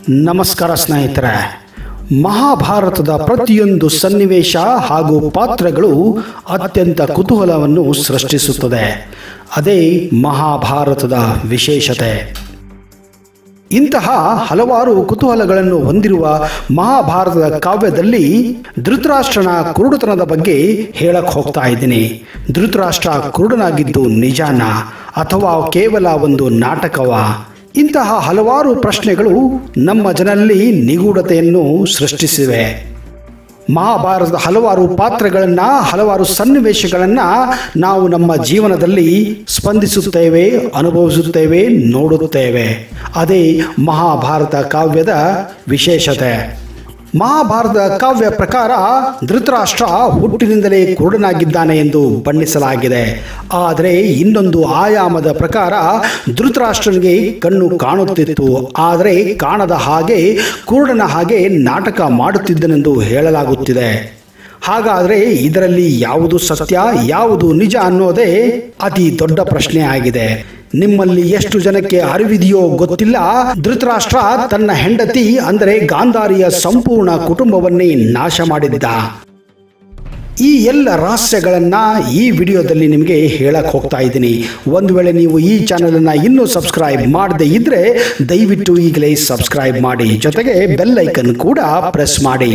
ನಮಸ್ಕಾರ ಸ್ನೇಹಿತರೆ ಮಹಾಭಾರತದ ಪ್ರತಿಯೊಂದು ಸನ್ನಿವೇಶ ಹಾಗೂ ಪಾತ್ರಗಳು ಅತ್ಯಂತ ಕುತೂಹಲವನ್ನು ಸೃಷ್ಟಿಸುತ್ತದೆ ಅದೇ ಮಹಾಭಾರತದ ವಿಶೇಷತೆ ಇಂತಹ ಹಲವಾರು ಕುತೂಹಲಗಳನ್ನು ಹೊಂದಿರುವ ಮಹಾಭಾರತದ ಕಾವ್ಯದಲ್ಲಿ ಧೃತರಾಷ್ಟ್ರನ ಕುರುಡುತನದ ಬಗ್ಗೆ ಹೇಳಕ್ ಹೋಗ್ತಾ ಇದ್ದೀನಿ ಧೃತರಾಷ್ಟ್ರ ಕುರುಡನಾಗಿದ್ದು ನಿಜಾನ ಅಥವಾ ಕೇವಲ ಒಂದು ನಾಟಕವ ಇಂತಹ ಹಲವಾರು ಪ್ರಶ್ನೆಗಳು ನಮ್ಮ ಜನರಲ್ಲಿ ನಿಗೂಢತೆಯನ್ನು ಸೃಷ್ಟಿಸಿವೆ ಮಹಾಭಾರತದ ಹಲವಾರು ಪಾತ್ರಗಳನ್ನ ಹಲವಾರು ಸನ್ನಿವೇಶಗಳನ್ನ ನಾವು ನಮ್ಮ ಜೀವನದಲ್ಲಿ ಸ್ಪಂದಿಸುತ್ತೇವೆ ಅನುಭವಿಸುತ್ತೇವೆ ನೋಡುತ್ತೇವೆ ಅದೇ ಮಹಾಭಾರತ ಕಾವ್ಯದ ವಿಶೇಷತೆ ಮಹಾಭಾರತ ಕಾವ್ಯ ಪ್ರಕಾರ ಧೃತರಾಷ್ಟ್ರ ಹುಟ್ಟಿನಿಂದಲೇ ಕುರುಡನಾಗಿದ್ದಾನೆ ಎಂದು ಬಣ್ಣಿಸಲಾಗಿದೆ ಆದರೆ ಇನ್ನೊಂದು ಆಯಾಮದ ಪ್ರಕಾರ ಧೃತರಾಷ್ಟ್ರನಿಗೆ ಕಣ್ಣು ಕಾಣುತ್ತಿತ್ತು ಆದರೆ ಕಾಣದ ಹಾಗೆ ಕುರುಡನ ಹಾಗೆ ನಾಟಕ ಮಾಡುತ್ತಿದ್ದನೆಂದು ಹೇಳಲಾಗುತ್ತಿದೆ ಹಾಗಾದರೆ ಇದರಲ್ಲಿ ಯಾವುದು ಸತ್ಯ ಯಾವುದು ನಿಜ ಅನ್ನೋದೇ ಅತಿ ದೊಡ್ಡ ಪ್ರಶ್ನೆ ಆಗಿದೆ ನಿಮ್ಮಲ್ಲಿ ಎಷ್ಟು ಜನಕ್ಕೆ ಅರಿವಿದೆಯೋ ಗೊತ್ತಿಲ್ಲ ಧೃತರಾಷ್ಟ್ರ ತನ್ನ ಹೆಂಡತಿ ಅಂದರೆ ಗಾಂಧಾರಿಯ ಸಂಪೂರ್ಣ ಕುಟುಂಬವನ್ನೇ ನಾಶ ಮಾಡಿದ್ದ ಈ ಎಲ್ಲ ರಹಸ್ಯಗಳನ್ನ ಈ ವಿಡಿಯೋದಲ್ಲಿ ನಿಮಗೆ ಹೇಳಕ್ ಹೋಗ್ತಾ ಇದ್ದೀನಿ ಒಂದು ವೇಳೆ ನೀವು ಈ ಚಾನಲನ್ನು ಇನ್ನೂ ಸಬ್ಸ್ಕ್ರೈಬ್ ಮಾಡದೇ ಇದ್ರೆ ದಯವಿಟ್ಟು ಈಗಲೇ ಸಬ್ಸ್ಕ್ರೈಬ್ ಮಾಡಿ ಜೊತೆಗೆ ಬೆಲ್ ಐಕನ್ ಕೂಡ ಪ್ರೆಸ್ ಮಾಡಿ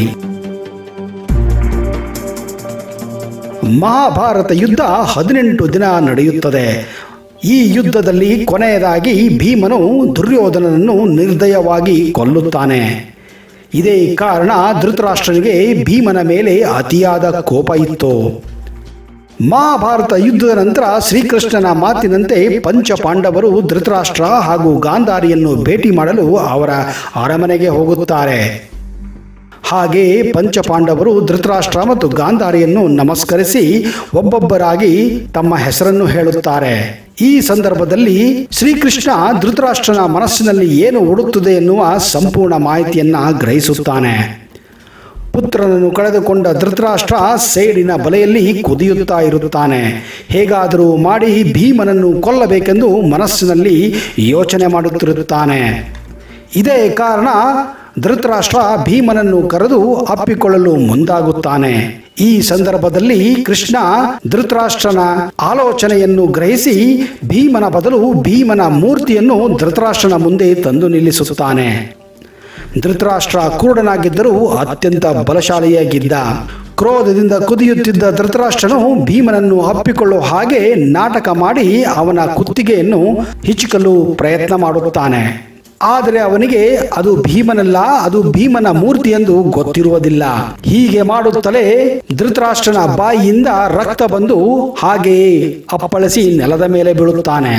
ಮಹಾಭಾರತ ಯುದ್ಧ ಹದಿನೆಂಟು ದಿನ ನಡೆಯುತ್ತದೆ ಈ ಯುದ್ಧದಲ್ಲಿ ಕೊನೆಯದಾಗಿ ಭೀಮನು ದುರ್ಯೋಧನನನ್ನು ನಿರ್ದಯವಾಗಿ ಕೊಲ್ಲುತ್ತಾನೆ ಇದೇ ಕಾರಣ ಧೃತರಾಷ್ಟ್ರನಿಗೆ ಭೀಮನ ಮೇಲೆ ಅತಿಯಾದ ಕೋಪ ಇತ್ತು ಮಹಾಭಾರತ ಯುದ್ಧದ ನಂತರ ಶ್ರೀಕೃಷ್ಣನ ಮಾತಿನಂತೆ ಪಂಚ ಪಾಂಡವರು ಧೃತರಾಷ್ಟ್ರ ಹಾಗೂ ಗಾಂಧಾರಿಯನ್ನು ಭೇಟಿ ಮಾಡಲು ಅವರ ಅರಮನೆಗೆ ಹೋಗುತ್ತಾರೆ ಹಾಗೆ ಪಂಚಪಾಂಡವರು ಧೃತರಾಷ್ಟ್ರ ಮತ್ತು ಗಾಂಧಾರಿಯನ್ನು ನಮಸ್ಕರಿಸಿ ಒಬ್ಬೊಬ್ಬರಾಗಿ ತಮ್ಮ ಹೆಸರನ್ನು ಹೇಳುತ್ತಾರೆ ಈ ಸಂದರ್ಭದಲ್ಲಿ ಶ್ರೀಕೃಷ್ಣ ಧೃತರಾಷ್ಟ್ರನ ಮನಸ್ಸಿನಲ್ಲಿ ಏನು ಓಡುತ್ತದೆ ಎನ್ನುವ ಸಂಪೂರ್ಣ ಮಾಹಿತಿಯನ್ನ ಗ್ರಹಿಸುತ್ತಾನೆ ಪುತ್ರನನ್ನು ಕಳೆದುಕೊಂಡ ಧೃತರಾಷ್ಟ್ರ ಸೇಡಿನ ಬಲೆಯಲ್ಲಿ ಕುದಿಯುತ್ತಾ ಇರುತ್ತಾನೆ ಹೇಗಾದರೂ ಮಾಡಿ ಭೀಮನನ್ನು ಕೊಲ್ಲಬೇಕೆಂದು ಮನಸ್ಸಿನಲ್ಲಿ ಯೋಚನೆ ಮಾಡುತ್ತಿರುತ್ತಾನೆ ಇದೇ ಕಾರಣ ಧೃತರಾಷ್ಟ್ರ ಭೀಮನನ್ನು ಕರೆದು ಅಪ್ಪಿಕೊಳ್ಳಲು ಮುಂದಾಗುತ್ತಾನೆ ಈ ಸಂದರ್ಭದಲ್ಲಿ ಕೃಷ್ಣ ಧೃತರಾಷ್ಟ್ರನ ಆಲೋಚನೆಯನ್ನು ಗ್ರಹಿಸಿ ಭೀಮನ ಬದಲು ಭೀಮನ ಮೂರ್ತಿಯನ್ನು ಧೃತರಾಷ್ಟ್ರನ ಮುಂದೆ ತಂದು ನಿಲ್ಲಿಸುತ್ತಾನೆ ಧೃತರಾಷ್ಟ್ರ ಕುರುಡನಾಗಿದ್ದರೂ ಅತ್ಯಂತ ಬಲಶಾಲಿಯಾಗಿದ್ದ ಕ್ರೋಧದಿಂದ ಕುದಿಯುತ್ತಿದ್ದ ಧೃತರಾಷ್ಟ್ರನು ಭೀಮನನ್ನು ಅಪ್ಪಿಕೊಳ್ಳುವ ಹಾಗೆ ನಾಟಕ ಮಾಡಿ ಅವನ ಕುತ್ತಿಗೆಯನ್ನು ಹಿಚ್ಚುಕಲು ಪ್ರಯತ್ನ ಮಾಡುತ್ತಾನೆ ಆದರೆ ಅವನಿಗೆ ಅದು ಭೀಮನಲ್ಲ ಅದು ಭೀಮನ ಮೂರ್ತಿ ಎಂದು ಗೊತ್ತಿರುವುದಿಲ್ಲ ಹೀಗೆ ಮಾಡುತ್ತಲೇ ಧೃತರಾಷ್ಟ್ರನ ಬಾಯಿಯಿಂದ ರಕ್ತ ಬಂದು ಹಾಗೆಯೇ ಅಪ್ಪಳಿಸಿ ನೆಲದ ಮೇಲೆ ಬೀಳುತ್ತಾನೆ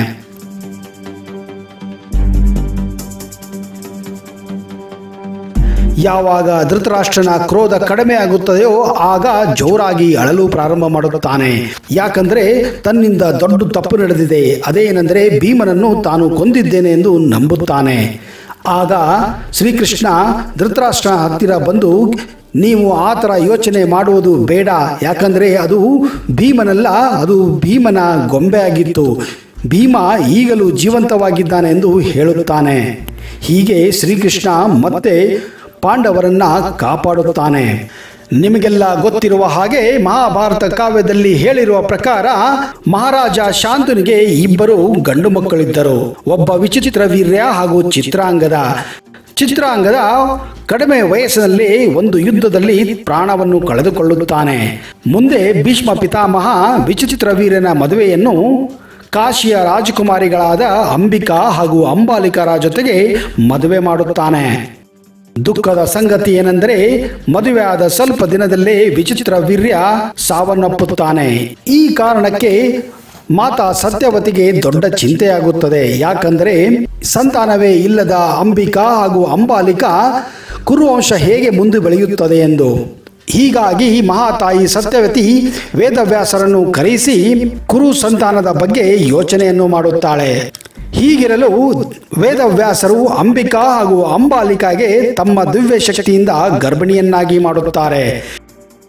ಯಾವಾಗ ಧೃತರಾಷ್ಟ್ರನ ಕ್ರೋಧ ಕಡಿಮೆ ಆಗುತ್ತದೆಯೋ ಆಗ ಜೋರಾಗಿ ಅಳಲು ಪ್ರಾರಂಭ ಮಾಡುತ್ತಾನೆ ಯಾಕಂದ್ರೆ ತನ್ನಿಂದ ದೊಡ್ಡ ತಪ್ಪು ನಡೆದಿದೆ ಅದೇನೆಂದರೆ ಭೀಮನನ್ನು ತಾನು ಕೊಂದಿದ್ದೇನೆ ಎಂದು ನಂಬುತ್ತಾನೆ ಆಗ ಶ್ರೀಕೃಷ್ಣ ಧೃತರಾಷ್ಟ್ರ ಹತ್ತಿರ ಬಂದು ನೀವು ಆ ಥರ ಯೋಚನೆ ಮಾಡುವುದು ಬೇಡ ಯಾಕಂದರೆ ಅದು ಭೀಮನಲ್ಲ ಅದು ಭೀಮನ ಗೊಂಬೆ ಆಗಿತ್ತು ಭೀಮ ಈಗಲೂ ಜೀವಂತವಾಗಿದ್ದಾನೆ ಎಂದು ಹೇಳುತ್ತಾನೆ ಹೀಗೆ ಶ್ರೀಕೃಷ್ಣ ಮತ್ತೆ ಪಾಂಡವರನ್ನ ಕಾಪಾಡುತ್ತಾನೆ ನಿಮಗೆಲ್ಲ ಗೊತ್ತಿರುವ ಹಾಗೆ ಮಹಾಭಾರತ ಕಾವ್ಯದಲ್ಲಿ ಹೇಳಿರುವ ಪ್ರಕಾರ ಮಹಾರಾಜ ಶಾಂತನಿಗೆ ಇಬ್ಬರು ಗಂಡು ಮಕ್ಕಳಿದ್ದರು ಒಬ್ಬ ವಿಚಿತ್ರ ವೀರ್ಯ ಹಾಗೂ ಚಿತ್ರಾಂಗದ ಚಿತ್ರಾಂಗದ ಕಡಿಮೆ ವಯಸ್ಸಿನಲ್ಲಿ ಒಂದು ಯುದ್ಧದಲ್ಲಿ ಪ್ರಾಣವನ್ನು ಕಳೆದುಕೊಳ್ಳುತ್ತಾನೆ ಮುಂದೆ ಭೀಷ್ಮ ಪಿತಾಮಹ ವಿಚಿತ್ರ ವೀರ್ಯನ ಮದುವೆಯನ್ನು ಕಾಶಿಯ ರಾಜಕುಮಾರಿಗಳಾದ ಅಂಬಿಕಾ ಹಾಗೂ ಅಂಬಾಲಿಕರ ಜೊತೆಗೆ ಮದುವೆ ಮಾಡುತ್ತಾನೆ ದುಃಖದ ಸಂಗತಿ ಏನೆಂದರೆ ಮದುವೆ ಆದ ಸ್ವಲ್ಪ ದಿನದಲ್ಲೇ ವಿಚಿತ್ರ ವೀರ್ಯ ಸಾವನ್ನಪ್ಪುತ್ತಾನೆ ಈ ಕಾರಣಕ್ಕೆ ಮಾತಾ ಸತ್ಯವತಿಗೆ ದೊಡ್ಡ ಚಿಂತೆಯಾಗುತ್ತದೆ ಯಾಕಂದರೆ ಸಂತಾನವೇ ಇಲ್ಲದ ಅಂಬಿಕಾ ಹಾಗೂ ಅಂಬಾಲಿಕಾ ಕುರುವಂಶ ಹೇಗೆ ಮುಂದೆ ಬೆಳೆಯುತ್ತದೆ ಎಂದು ಹೀಗಾಗಿ ಮಹಾತಾಯಿ ಸತ್ಯವತಿ ವೇದವ್ಯಾಸರನ್ನು ಕರೆಯಿಸಿ ಕುರು ಸಂತಾನದ ಬಗ್ಗೆ ಯೋಚನೆಯನ್ನು ಮಾಡುತ್ತಾಳೆ ಹೀಗಿರಲು ವೇದವ್ಯಾಸರು ಅಂಬಿಕಾ ಹಾಗೂ ಅಂಬಾಲಿಕಾಗೆ ತಮ್ಮ ದಿವ್ಯ ಶಕ್ತಿಯಿಂದ ಗರ್ಭಿಣಿಯನ್ನಾಗಿ ಮಾಡುತ್ತಾರೆ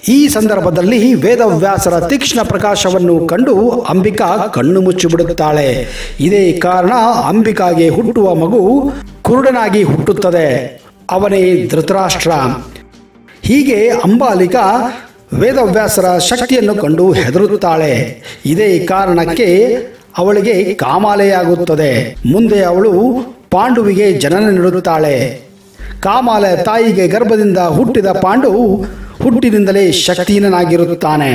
ಈ ಸಂದರ್ಭದಲ್ಲಿ ವೇದವ್ಯಾಸರ ತೀಕ್ಷ್ಣ ಪ್ರಕಾಶವನ್ನು ಕಂಡು ಅಂಬಿಕಾ ಕಣ್ಣು ಮುಚ್ಚಿಬಿಡುತ್ತಾಳೆ ಇದೇ ಕಾರಣ ಅಂಬಿಕಾಗೆ ಹುಟ್ಟುವ ಮಗು ಕುರುಡನಾಗಿ ಹುಟ್ಟುತ್ತದೆ ಅವನೇ ಧೃತರಾಷ್ಟ್ರ ಹೀಗೆ ಅಂಬಾಲಿಕಾ ವೇದವ್ಯಾಸರ ಶಕ್ತಿಯನ್ನು ಕಂಡು ಹೆದರುತ್ತಾಳೆ ಇದೇ ಕಾರಣಕ್ಕೆ ಅವಳಿಗೆ ಕಾಮಾಲೆಯಾಗುತ್ತದೆ ಮುಂದೆ ಅವಳು ಪಾಂಡುವಿಗೆ ಜನನ ನೀಡುತ್ತಾಳೆ ಕಾಮಾಲೆ ತಾಯಿಗೆ ಗರ್ಭದಿಂದ ಹುಟ್ಟಿದ ಪಾಂಡು ಹುಟ್ಟಿನಿಂದಲೇ ಶಕ್ತಿಹೀನನಾಗಿರುತ್ತಾನೆ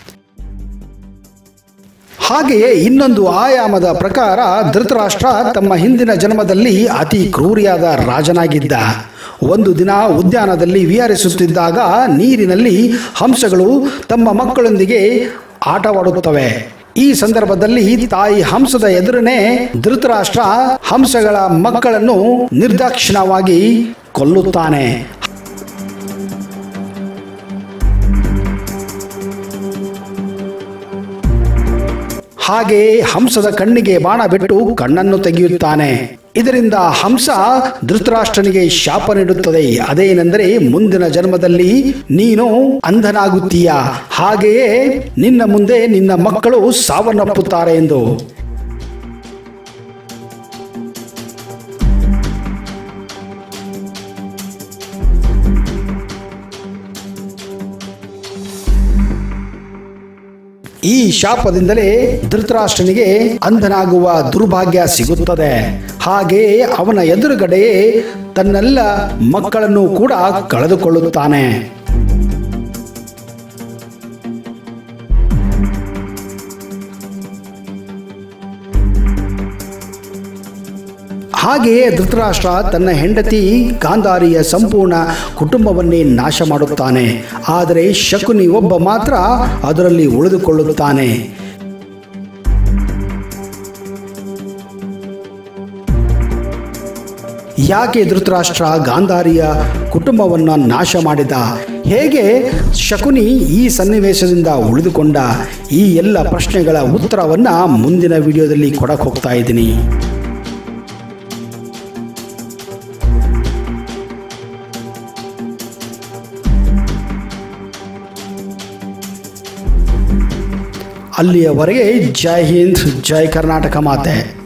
ಹಾಗೆಯೇ ಇನ್ನೊಂದು ಆಯಾಮದ ಪ್ರಕಾರ ಧೃತರಾಷ್ಟ್ರ ತಮ್ಮ ಹಿಂದಿನ ಜನ್ಮದಲ್ಲಿ ಅತಿ ಕ್ರೂರಿಯಾದ ರಾಜನಾಗಿದ್ದ ಒಂದು ದಿನ ಉದ್ಯಾನದಲ್ಲಿ ವಿಹರಿಸುತ್ತಿದ್ದಾಗ ನೀರಿನಲ್ಲಿ ಹಂಸಗಳು ತಮ್ಮ ಮಕ್ಕಳೊಂದಿಗೆ ಆಟವಾಡುತ್ತವೆ ಈ ಸಂದರ್ಭದಲ್ಲಿ ತಾಯಿ ಹಂಸದ ಎದುರನೇ ಧೃತರಾಷ್ಟ್ರ ಹಂಸಗಳ ಮಕ್ಕಳನ್ನು ನಿರ್ದಾಕ್ಷಿಣ್ಯವಾಗಿ ಕೊಲ್ಲುತ್ತಾನೆ ಹಾಗೆ ಹಂಸದ ಕಣ್ಣಿಗೆ ಬಾಣ ಬಿಟ್ಟು ಕಣ್ಣನ್ನು ತೆಗೆಯುತ್ತಾನೆ ಇದರಿಂದ ಹಂಸ ಧೃತರಾಷ್ಟ್ರನಿಗೆ ಶಾಪ ನೀಡುತ್ತದೆ ಅದೇನೆಂದರೆ ಮುಂದಿನ ಜನ್ಮದಲ್ಲಿ ನೀನು ಅಂಧನಾಗುತ್ತೀಯ ಹಾಗೆಯೇ ನಿನ್ನ ಮುಂದೆ ನಿನ್ನ ಮಕ್ಕಳು ಸಾವನ್ನಪ್ಪುತ್ತಾರೆ ಎಂದು ಈ ಶಾಪದಿಂದಲೇ ಧೃತರಾಷ್ಟ್ರನಿಗೆ ಅಂಧನಾಗುವ ದುರ್ಭಾಗ್ಯ ಸಿಗುತ್ತದೆ ಹಾಗೆಯೇ ಅವನ ಎದುರುಗಡೆಯೇ ತನ್ನೆಲ್ಲ ಮಕ್ಕಳನ್ನು ಕೂಡ ಕಳೆದುಕೊಳ್ಳುತ್ತಾನೆ ಹಾಗೆಯೇ ಧೃತರಾಷ್ಟ್ರ ತನ್ನ ಹೆಂಡತಿ ಗಾಂಧಾರಿಯ ಸಂಪೂರ್ಣ ಕುಟುಂಬವನ್ನೇ ನಾಶ ಮಾಡುತ್ತಾನೆ ಆದರೆ ಶಕುನಿ ಒಬ್ಬ ಮಾತ್ರ ಅದರಲ್ಲಿ ಉಳಿದುಕೊಳ್ಳುತ್ತಾನೆ ಯಾಕೆ ಧೃತರಾಷ್ಟ್ರ ಗಾಂಧಾರಿಯ ಕುಟುಂಬವನ್ನು ನಾಶ ಮಾಡಿದ ಹೇಗೆ ಶಕುನಿ ಈ ಸನ್ನಿವೇಶದಿಂದ ಉಳಿದುಕೊಂಡ ಈ ಎಲ್ಲ ಪ್ರಶ್ನೆಗಳ ಉತ್ತರವನ್ನು ಮುಂದಿನ ವಿಡಿಯೋದಲ್ಲಿ ಕೊಡಕ್ಕೆ ಹೋಗ್ತಾ ಇದ್ದೀನಿ ಅಲ್ಲಿಯವರೆಗೆ ಜೈ ಹಿಂದ್ ಜೈ ಕರ್ನಾಟಕ ಮಾತೆ